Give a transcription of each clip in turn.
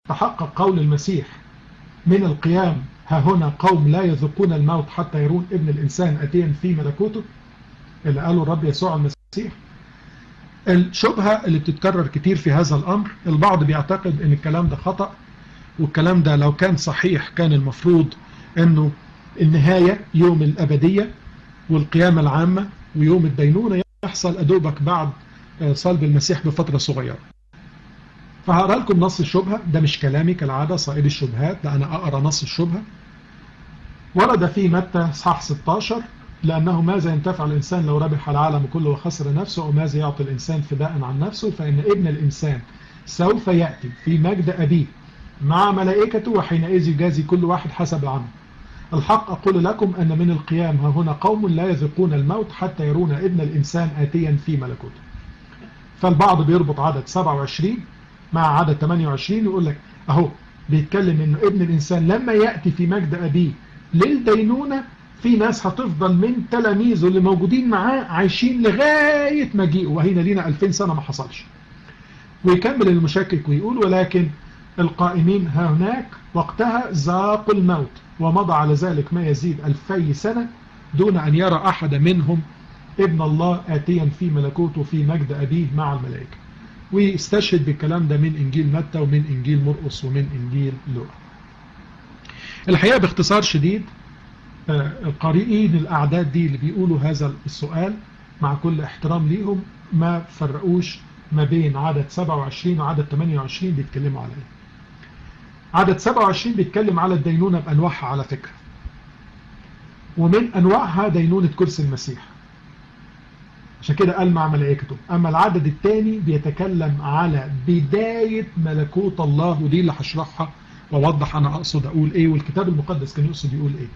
تحقق قول المسيح من القيام ها هنا قوم لا يذوقون الموت حتى يرون ابن الإنسان أتيا في ملكوته اللي قاله الرب يسوع المسيح الشبهة اللي بتتكرر كتير في هذا الأمر البعض بيعتقد ان الكلام ده خطأ والكلام ده لو كان صحيح كان المفروض انه النهاية يوم الأبدية والقيامة العامة ويوم الدينونة يحصل أدوبك بعد صلب المسيح بفترة صغيرة فهقرأ لكم نص الشبهة ده مش كلامي كالعادة صائد الشبهات ده أنا أقرأ نص الشبهة ورد في متى صح 16 لأنه ماذا ينتفع الإنسان لو ربح العالم كله وخسر نفسه وماذا يعطي الإنسان فداء عن نفسه فإن ابن الإنسان سوف يأتي في مجد أبيه مع ملائكته وحينئذ يجازي كل واحد حسب العمل الحق أقول لكم أن من القيام ها هنا قوم لا يذوقون الموت حتى يرون ابن الإنسان آتيا في ملكوته فالبعض بيربط عدد 27 مع عدد 28 يقول لك أهو بيتكلم أنه ابن الإنسان لما يأتي في مجد أبيه للدينونة في ناس هتفضل من تلاميذه اللي موجودين معاه عايشين لغاية مجيئه وهنا لينا 2000 سنة ما حصلش ويكمل المشكك ويقول ولكن القائمين هناك وقتها ذاقوا الموت ومضى على ذلك ما يزيد ألفي سنة دون أن يرى أحد منهم ابن الله آتيا في ملكوته في مجد أبيه مع الملائكة ويستشهد بالكلام ده من إنجيل متى ومن إنجيل مرقس ومن إنجيل لوقا الحقيقة باختصار شديد القارئين الأعداد دي اللي بيقولوا هذا السؤال مع كل احترام ليهم ما فرقوش ما بين عدد 27 وعدد 28 بيتكلموا على ايه عدد 27 بيتكلم على الدينونة بأنواعها على فكرة ومن أنواعها دينونة كرسي المسيح عشان كده قال مع ملائكته أما العدد الثاني بيتكلم على بداية ملكوت الله ودي اللي هشرحها ووضح أنا أقصد أقول إيه والكتاب المقدس كان يقصد يقول إيه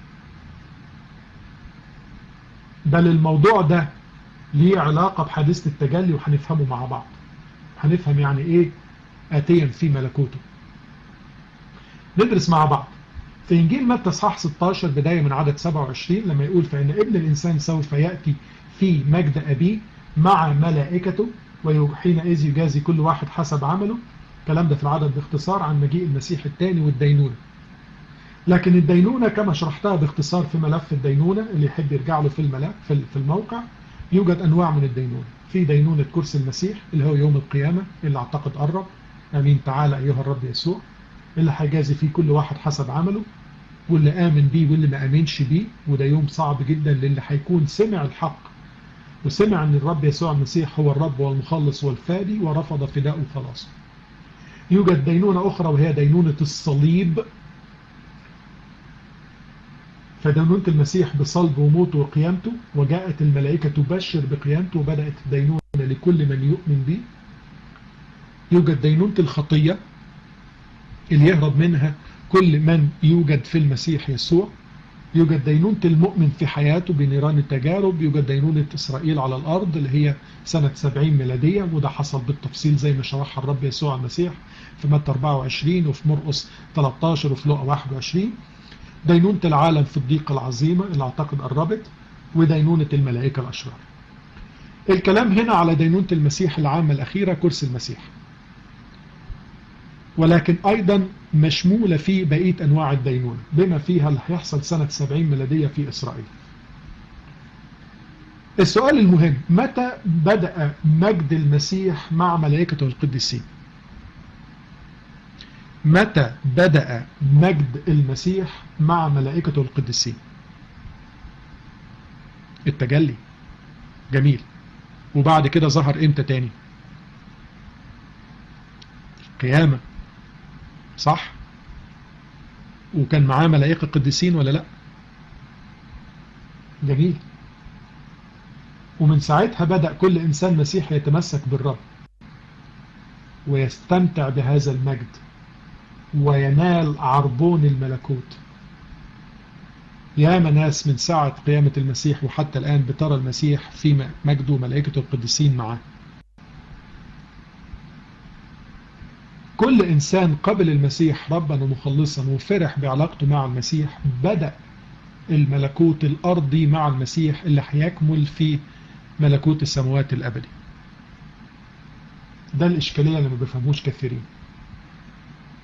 بل الموضوع ده ليه علاقة بحادثة التجلي وهنفهمه مع بعض هنفهم يعني ايه آتيا في ملكوته ندرس مع بعض في إنجيل متى اصحاح 16 بداية من عدد 27 لما يقول فإن ابن الإنسان سوف يأتي في مجد أبيه مع ملائكته وحينئذ يجازي كل واحد حسب عمله الكلام ده في العدد باختصار عن مجيء المسيح الثاني والدينونة لكن الدينونة كما شرحتها باختصار في ملف الدينونة اللي يحب يرجع له في الملف في الموقع يوجد أنواع من الدينونة في دينونة كرسي المسيح اللي هو يوم القيامة اللي أعتقد قرب أمين تعالى أيها الرب يسوع اللي هيجازي فيه كل واحد حسب عمله واللي آمن بيه واللي ما آمنش بيه وده يوم صعب جدا للي هيكون سمع الحق وسمع أن الرب يسوع المسيح هو الرب والمخلص والفادي ورفض فداء وخلاصه يوجد دينونة أخرى وهي دينونة الصليب فدينونة المسيح بصلب وموته وقيامته وجاءت الملائكة تبشر بقيامته وبدأت الدينونة لكل من يؤمن به يوجد دينونة الخطية اللي يهرب منها كل من يوجد في المسيح يسوع يوجد دينونة المؤمن في حياته بنيران التجارب يوجد دينونة إسرائيل على الأرض اللي هي سنة 70 ميلادية وده حصل بالتفصيل زي ما شرحها الرب يسوع المسيح في متى 24 وفي مرقس 13 وفي لقا 21 دينونة العالم في الضيقة العظيمة اللي أعتقد قربت ودينونة الملائكة الأشرار الكلام هنا على دينونة المسيح العامة الأخيرة كرسي المسيح ولكن أيضا مشمولة في بقية أنواع الدينونة بما فيها اللي هيحصل سنة 70 ميلادية في إسرائيل السؤال المهم متى بدأ مجد المسيح مع ملائكته القديسين متى بدأ مجد المسيح مع ملائكته القديسين التجلي جميل وبعد كده ظهر امتى تاني قيامة صح وكان معاه ملائكة قديسين ولا لا جميل ومن ساعتها بدأ كل إنسان مسيح يتمسك بالرب ويستمتع بهذا المجد وينال عربون الملكوت يا ناس من ساعة قيامة المسيح وحتى الآن بترى المسيح في مجده وملائكته القديسين معاه كل إنسان قبل المسيح ربا ومخلصا وفرح بعلاقته مع المسيح بدأ الملكوت الأرضي مع المسيح اللي هيكمل في ملكوت السماوات الأبدي ده الإشكالية اللي ما بيفهموش كثيرين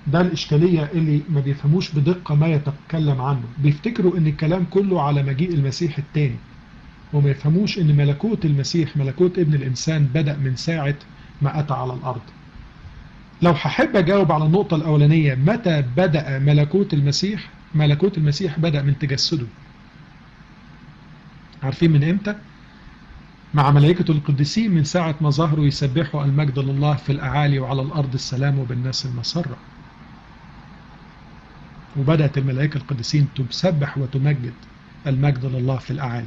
ده الإشكالية اللي ما بيفهموش بدقة ما يتكلم عنه بيفتكروا ان الكلام كله على مجيء المسيح التاني وما يفهموش ان ملكوت المسيح ملكوت ابن الإنسان بدأ من ساعة ما أتى على الأرض لو هحب أجاوب على النقطة الأولانية متى بدأ ملكوت المسيح ملكوت المسيح بدأ من تجسده عارفين من امتى مع ملائكة القديسين من ساعة ما ظهروا يسبحوا المجد لله في الأعالي وعلى الأرض السلام وبالناس المسرة وبدأت الملائكة القديسين تسبح وتمجد المجد لله في الأعالي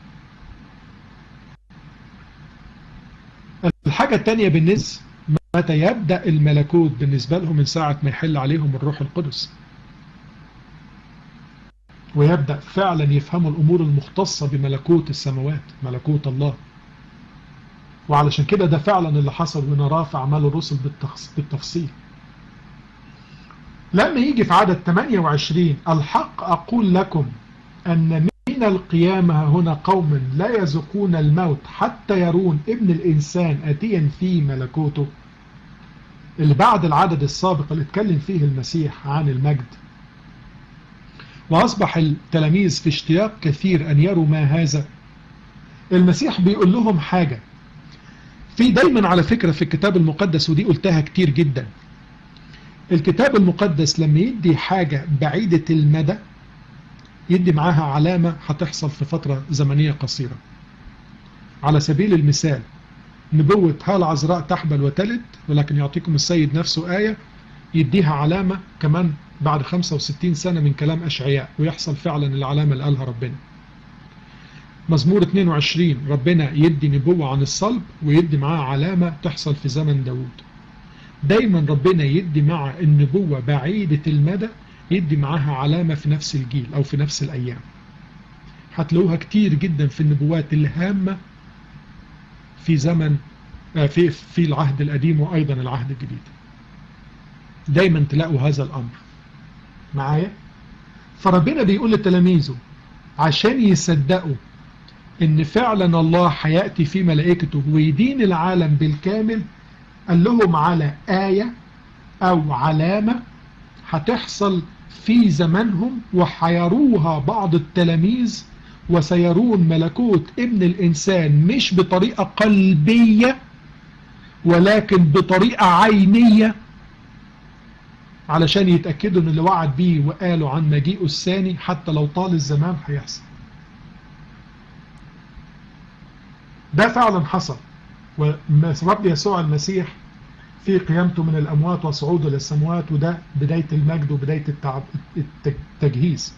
الحاجة الثانية بالنسبة متى يبدأ الملكوت بالنسبة لهم من ساعة ما يحل عليهم الروح القدس ويبدأ فعلا يفهموا الأمور المختصة بملكوت السماوات ملكوت الله وعلشان كده ده فعلا اللي حصل ونراه في أعمال الرسل بالتفصيل لما يجي في عدد 28 الحق أقول لكم أن من القيامة هنا قوم لا يذوقون الموت حتى يرون ابن الإنسان أتيا في ملكوته اللي بعد العدد السابق اللي اتكلم فيه المسيح عن المجد وأصبح التلاميذ في اشتياق كثير أن يروا ما هذا المسيح بيقول لهم حاجة في دايما على فكرة في الكتاب المقدس ودي قلتها كتير جدا الكتاب المقدس لما يدي حاجة بعيدة المدى يدي معاها علامة هتحصل في فترة زمنية قصيرة على سبيل المثال نبوة هال عذراء تحبل وتلد ولكن يعطيكم السيد نفسه آية يديها علامة كمان بعد 65 سنة من كلام أشعياء ويحصل فعلا العلامة اللي قالها ربنا مزمور 22 ربنا يدي نبوة عن الصلب ويدي معاه علامة تحصل في زمن داود دايما ربنا يدي مع النبوة بعيدة المدى يدي معاها علامة في نفس الجيل أو في نفس الأيام هتلاقوها كتير جدا في النبوات الهامة في زمن في في العهد القديم وأيضا العهد الجديد دايما تلاقوا هذا الأمر معايا فربنا بيقول لتلاميذه عشان يصدقوا ان فعلا الله هيأتي في ملائكته ويدين العالم بالكامل قال لهم على آية أو علامة هتحصل في زمنهم وحيروها بعض التلاميذ وسيرون ملكوت ابن الإنسان مش بطريقة قلبية ولكن بطريقة عينية علشان يتأكدوا ان اللي وعد بيه وقالوا عن مجيئه الثاني حتى لو طال الزمان هيحصل ده فعلا حصل ورب يسوع المسيح في قيامته من الأموات وصعوده للسموات وده بداية المجد وبداية التجهيز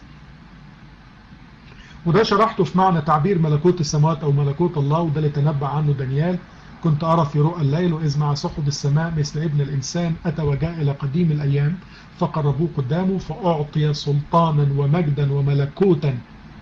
وده شرحته في معنى تعبير ملكوت السماوات أو ملكوت الله وده اللي تنبأ عنه دانيال كنت أرى في رؤى الليل وإذ مع سحب السماء مثل ابن الإنسان أتى وجاء إلى قديم الأيام فقربوه قدامه فأعطي سلطانا ومجدا وملكوتا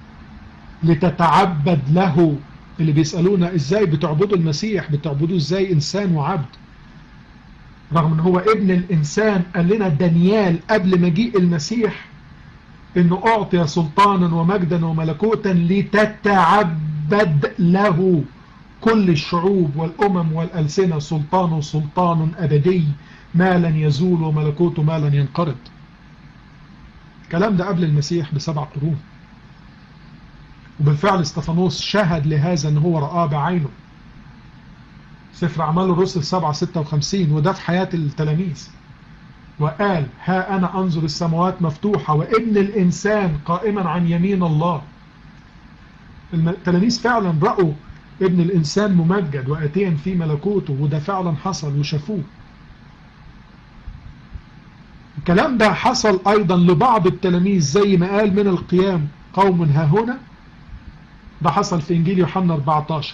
لتتعبد له اللي بيسألونا إزاي بتعبدوا المسيح بتعبدوه إزاي إنسان وعبد رغم ان هو ابن الإنسان قال لنا دانيال قبل مجيء المسيح انه اعطي سلطانا ومجدا وملكوتا لتتعبد له كل الشعوب والأمم والألسنة سلطان سلطان أبدي ما لن يزول وملكوته ما لن ينقرض الكلام ده قبل المسيح بسبع قرون وبالفعل استفانوس شهد لهذا ان هو رآه بعينه سفر أعمال الرسل 7 56 وده في حياة التلاميذ وقال ها أنا أنظر السماوات مفتوحة وابن الإنسان قائما عن يمين الله التلاميذ فعلا رأوا ابن الإنسان ممجد وأتيا في ملكوته وده فعلا حصل وشافوه الكلام ده حصل أيضا لبعض التلاميذ زي ما قال من القيام قوم ها هنا ده حصل في إنجيل يوحنا 14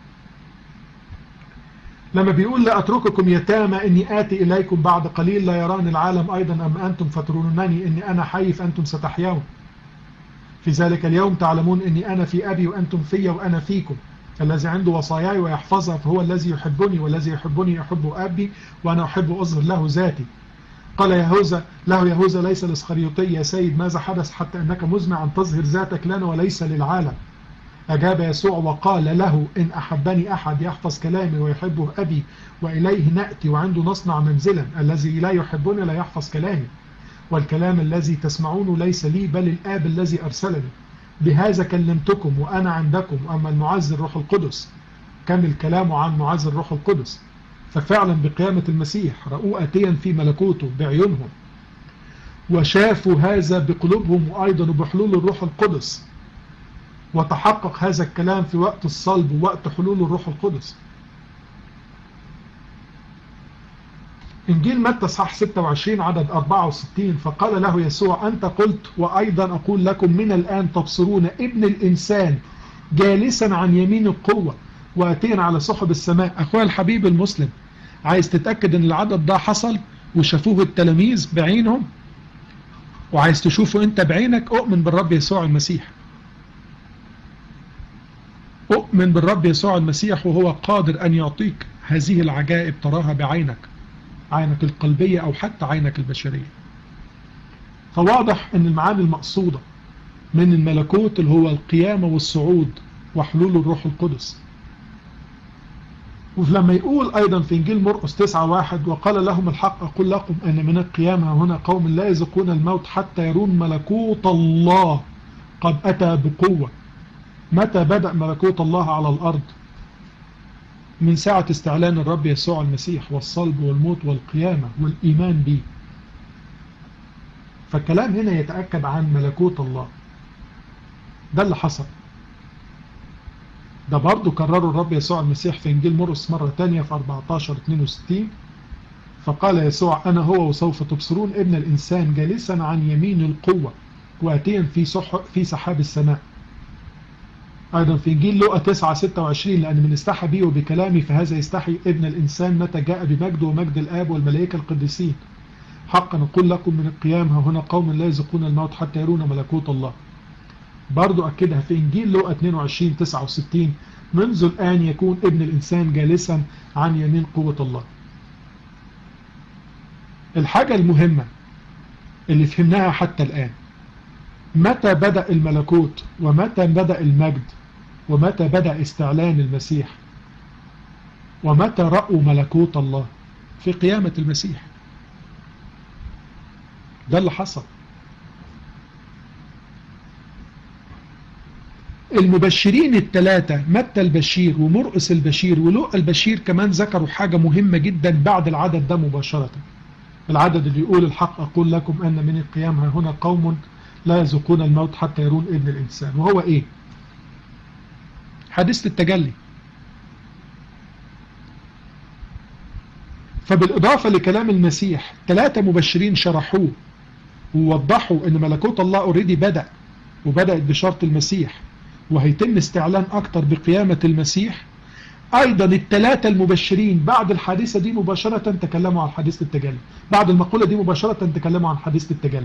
لما بيقول لأترككم يتامى إني آتي إليكم بعد قليل لا يران العالم أيضا أم أنتم فترونني إني أنا حي فأنتم ستحيون في ذلك اليوم تعلمون إني أنا في أبي وأنتم في وأنا فيكم الذي عنده وصاياي ويحفظها فهو الذي يحبني والذي يحبني يحب أبي وأنا أحب أظهر له ذاتي قال يهوذا له يهوذا ليس الاسخريوطي يا سيد ماذا حدث حتى أنك مزمع أن تظهر ذاتك لنا وليس للعالم أجاب يسوع وقال له إن أحبني أحد يحفظ كلامي ويحبه أبي وإليه نأتي وعنده نصنع منزلا الذي لا يحبني لا يحفظ كلامي والكلام الذي تسمعونه ليس لي بل الآب الذي أرسلني بهذا كلمتكم وأنا عندكم أما المعز الروح القدس كمل كلامه عن معز الروح القدس ففعلا بقيامة المسيح رأوا أتيا في ملكوته بعيونهم وشافوا هذا بقلوبهم وأيضا بحلول الروح القدس وتحقق هذا الكلام في وقت الصلب ووقت حلول الروح القدس إنجيل متى صح 26 عدد 64 فقال له يسوع أنت قلت وأيضا أقول لكم من الآن تبصرون ابن الإنسان جالسا عن يمين القوة وأتين على صحب السماء أخويا الحبيب المسلم عايز تتأكد أن العدد ده حصل وشافوه التلاميذ بعينهم وعايز تشوفه أنت بعينك أؤمن بالرب يسوع المسيح أؤمن بالرب يسوع المسيح وهو قادر أن يعطيك هذه العجائب تراها بعينك عينك القلبية أو حتى عينك البشرية فواضح أن المعاني المقصودة من الملكوت اللي هو القيامة والصعود وحلول الروح القدس ولما يقول أيضا في إنجيل مرقس 9 واحد وقال لهم الحق أقول لكم أن من القيامة هنا قوم لا يذوقون الموت حتى يرون ملكوت الله قد أتى بقوة متى بدأ ملكوت الله على الأرض من ساعة استعلان الرب يسوع المسيح والصلب والموت والقيامة والإيمان به فالكلام هنا يتأكد عن ملكوت الله ده اللي حصل ده برضو كرره الرب يسوع المسيح في إنجيل مرقس مرة تانية في 14-62 فقال يسوع أنا هو وسوف تبصرون ابن الإنسان جالسا عن يمين القوة وأتيا في, في سحاب السماء أيضا في إنجيل لوقا 9 26 لأن من استحى بي وبكلامي فهذا يستحي ابن الإنسان متى جاء بمجده ومجد الآب والملائكة القديسين حقا نقول لكم من القيام ها هنا قوم لا يزقون الموت حتى يرون ملكوت الله برضو أكدها في إنجيل لوقا 22 69 منذ الآن يكون ابن الإنسان جالسا عن يمين قوة الله الحاجة المهمة اللي فهمناها حتى الآن متى بدأ الملكوت ومتى بدأ المجد ومتى بدأ استعلان المسيح ومتى رأوا ملكوت الله في قيامة المسيح ده اللي حصل المبشرين الثلاثة متى البشير ومرقس البشير ولوقا البشير كمان ذكروا حاجة مهمة جدا بعد العدد ده مباشرة العدد اللي يقول الحق أقول لكم أن من القيام هنا قوم لا يذوقون الموت حتى يرون ابن الإنسان وهو إيه حديث التجلي فبالإضافة لكلام المسيح ثلاثة مبشرين شرحوه ووضحوا أن ملكوت الله اوريدي بدأ وبدأت بشرط المسيح وهيتم استعلان أكتر بقيامة المسيح أيضا الثلاثة المبشرين بعد الحادثة دي مباشرة تكلموا عن حديث التجلي بعد المقولة دي مباشرة تكلموا عن حديث التجلي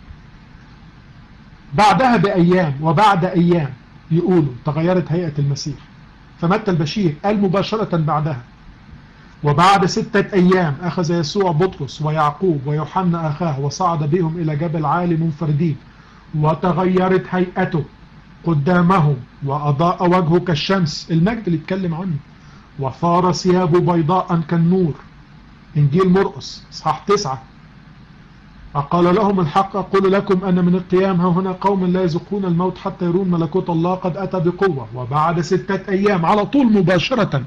بعدها بأيام وبعد أيام يقولوا تغيرت هيئة المسيح فمتى البشير قال مباشرة بعدها وبعد ستة أيام أخذ يسوع بطرس ويعقوب ويوحنا أخاه وصعد بهم إلى جبل عالي منفردين وتغيرت هيئته قدامهم وأضاء وجهه كالشمس المجد اللي اتكلم عنه وصار ثيابه بيضاء كالنور إنجيل مرقس اصحاح تسعة فقال لهم الحق أقول لكم أن من القيام ها هنا قوم لا يزقون الموت حتى يرون ملكوت الله قد أتى بقوة وبعد ستة أيام على طول مباشرة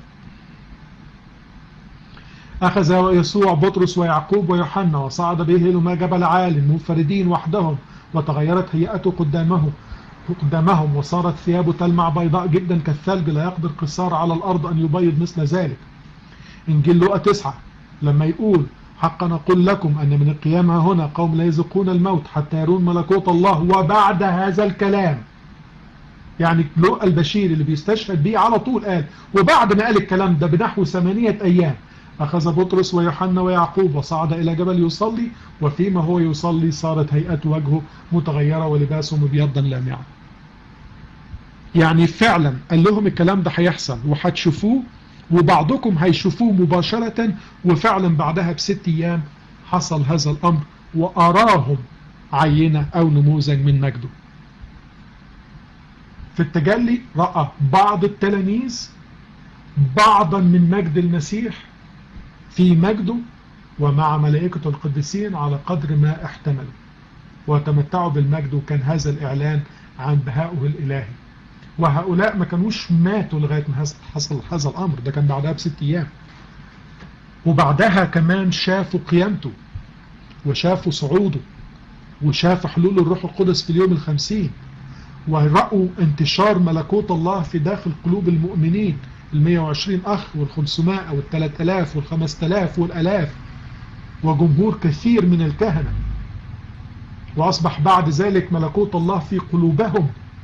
أخذ يسوع بطرس ويعقوب ويوحنا وصعد به إلى جبل عال منفردين وحدهم وتغيرت هيئته قدامه قدامهم وصارت ثيابه تلمع بيضاء جدا كالثلج لا يقدر قصار على الأرض أن يبيض مثل ذلك إنجيل لوقا تسعة لما يقول حقا أقول لكم أن من القيامة هنا قوم لا يزقون الموت حتى يرون ملكوت الله وبعد هذا الكلام يعني لوقا البشير اللي بيستشهد به على طول قال وبعد ما قال الكلام ده بنحو ثمانية أيام أخذ بطرس ويوحنا ويعقوب وصعد إلى جبل يصلي وفيما هو يصلي صارت هيئة وجهه متغيرة ولباسه مبيضا لامعا يعني فعلا قال لهم الكلام ده هيحصل وهتشوفوه وبعضكم هيشوفوه مباشرة وفعلا بعدها بست أيام حصل هذا الأمر وأراهم عينة أو نموذج من مجده في التجلي رأى بعض التلاميذ بعضا من مجد المسيح في مجده ومع ملائكة القديسين على قدر ما احتملوا وتمتعوا بالمجد وكان هذا الإعلان عن بهائه الإلهي وهؤلاء ما كانوش ماتوا لغاية ما حصل هذا الأمر ده كان بعدها بست أيام وبعدها كمان شافوا قيامته وشافوا صعوده وشافوا حلول الروح القدس في اليوم الخمسين ورأوا انتشار ملكوت الله في داخل قلوب المؤمنين ال 120 أخ وال 500 أو ال 3000 وال 5000 والألاف وجمهور كثير من الكهنة وأصبح بعد ذلك ملكوت الله في قلوبهم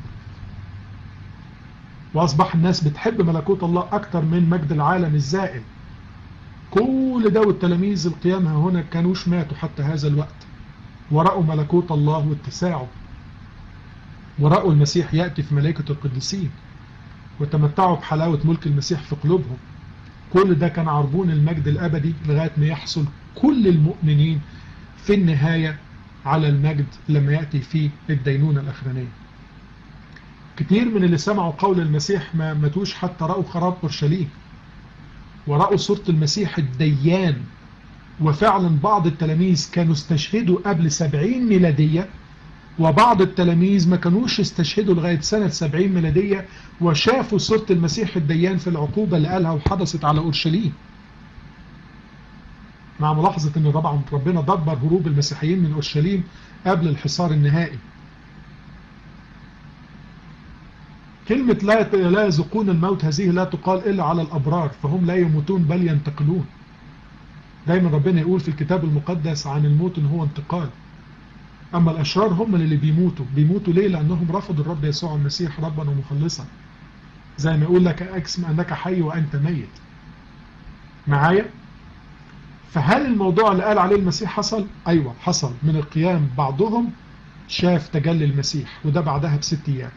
وأصبح الناس بتحب ملكوت الله أكثر من مجد العالم الزائل كل ده والتلاميذ القيامة هنا كانوش ماتوا حتى هذا الوقت ورأوا ملكوت الله واتساعه ورأوا المسيح يأتي في ملائكة القديسين وتمتعوا بحلاوة ملك المسيح في قلوبهم كل ده كان عربون المجد الأبدي لغاية ما يحصل كل المؤمنين في النهاية على المجد لما يأتي فيه الدينونة الأخرانية كتير من اللي سمعوا قول المسيح ما ماتوش حتى رأوا خراب أورشليم ورأوا صورة المسيح الديان وفعلا بعض التلاميذ كانوا استشهدوا قبل سبعين ميلادية وبعض التلاميذ ما كانوش استشهدوا لغاية سنة سبعين ميلادية وشافوا صورة المسيح الديان في العقوبة اللي قالها وحدثت على أورشليم مع ملاحظة أن طبعا ربنا دبر هروب المسيحيين من أورشليم قبل الحصار النهائي كلمة لا لا يذوقون الموت هذه لا تقال إلا على الأبرار فهم لا يموتون بل ينتقلون دايما ربنا يقول في الكتاب المقدس عن الموت إن هو انتقال أما الأشرار هم اللي بيموتوا بيموتوا ليه لأنهم رفضوا الرب يسوع المسيح ربا ومخلصا زي ما يقول لك أكسم أنك حي وأنت ميت معايا فهل الموضوع اللي قال عليه المسيح حصل أيوة حصل من القيام بعضهم شاف تجلي المسيح وده بعدها بست أيام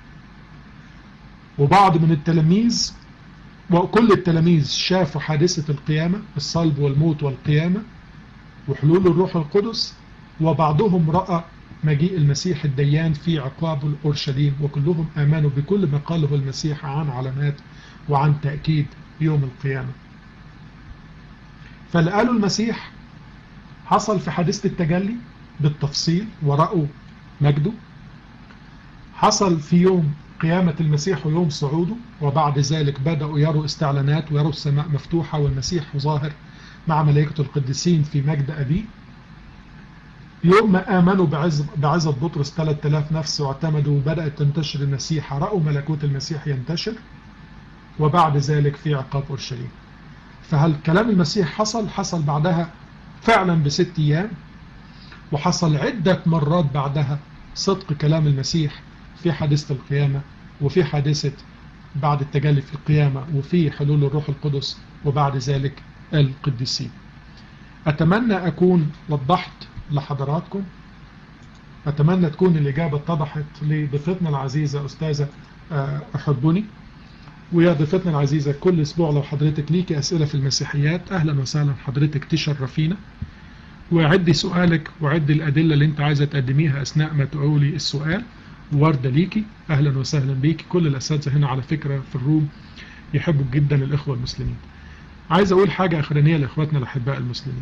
وبعض من التلاميذ وكل التلاميذ شافوا حادثة القيامة الصلب والموت والقيامة وحلول الروح القدس وبعضهم رأى مجيء المسيح الديان في عقاب الأورشليم وكلهم آمنوا بكل ما قاله المسيح عن علامات وعن تأكيد يوم القيامة فاللي قالوا المسيح حصل في حادثة التجلي بالتفصيل ورأوا مجده حصل في يوم قيامة المسيح ويوم صعوده وبعد ذلك بدأوا يروا استعلانات ويروا السماء مفتوحة والمسيح ظاهر مع ملائكة القديسين في مجد أبيه يوم ما آمنوا بعز بعزة بطرس 3000 نفس واعتمدوا وبدأت تنتشر المسيح رأوا ملكوت المسيح ينتشر وبعد ذلك في عقاب أورشليم فهل كلام المسيح حصل حصل بعدها فعلا بست أيام وحصل عدة مرات بعدها صدق كلام المسيح في حادثة القيامة وفي حادثة بعد التجلي في القيامة وفي حلول الروح القدس وبعد ذلك القديسين أتمنى أكون وضحت لحضراتكم أتمنى تكون الإجابة اتضحت لضيفتنا العزيزة أستاذة أحبني ويا ضيفتنا العزيزة كل أسبوع لو حضرتك ليكي أسئلة في المسيحيات أهلا وسهلا حضرتك تشرفينا وعدي سؤالك وعدي الأدلة اللي انت عايزة تقدميها أثناء ما تقولي السؤال وردة ليكي أهلا وسهلا بيكي كل الأساتذة هنا على فكرة في الروم يحبوا جدا الإخوة المسلمين عايز أقول حاجة أخرانية لإخواتنا الأحباء المسلمين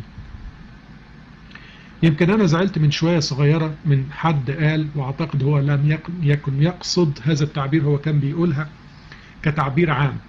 يمكن أنا زعلت من شوية صغيرة من حد قال وأعتقد هو لم يكن يقصد هذا التعبير هو كان بيقولها كتعبير عام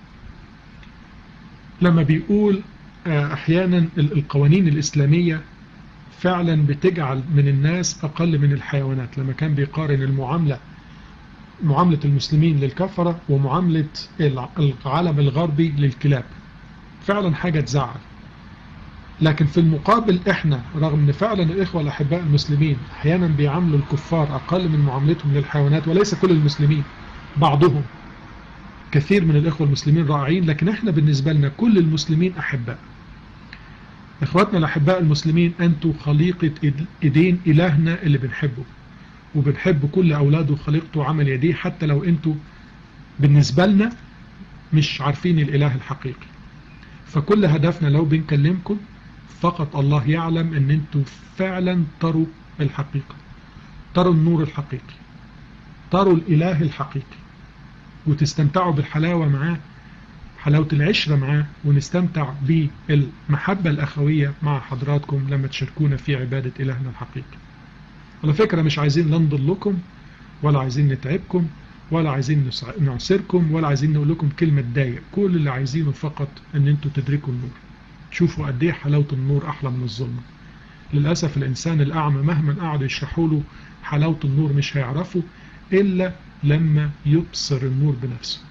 لما بيقول أحيانا القوانين الإسلامية فعلا بتجعل من الناس أقل من الحيوانات لما كان بيقارن المعاملة معاملة المسلمين للكفرة ومعاملة العالم الغربي للكلاب فعلا حاجة تزعل لكن في المقابل احنا رغم ان فعلا الاخوة الاحباء المسلمين احيانا بيعاملوا الكفار اقل من معاملتهم للحيوانات وليس كل المسلمين بعضهم كثير من الاخوة المسلمين رائعين لكن احنا بالنسبة لنا كل المسلمين احباء اخواتنا الاحباء المسلمين انتوا خليقة ايدين الهنا اللي بنحبه وبنحب كل اولاده وخليقته وعمل يديه حتى لو انتوا بالنسبة لنا مش عارفين الاله الحقيقي فكل هدفنا لو بنكلمكم فقط الله يعلم ان انتوا فعلا تروا الحقيقة تروا النور الحقيقي تروا الاله الحقيقي وتستمتعوا بالحلاوة معاه حلاوة العشرة معاه ونستمتع بالمحبة الأخوية مع حضراتكم لما تشاركونا في عبادة إلهنا الحقيقي على فكرة مش عايزين لا نضلكم ولا عايزين نتعبكم ولا عايزين نعسركم ولا عايزين نقول لكم كلمة تضايق كل اللي عايزينه فقط ان انتوا تدركوا النور شوفوا قد ايه حلاوة النور احلى من الظلمة للأسف الإنسان الأعمى مهما قعدوا يشرحوا له حلاوة النور مش هيعرفه إلا لما يبصر النور بنفسه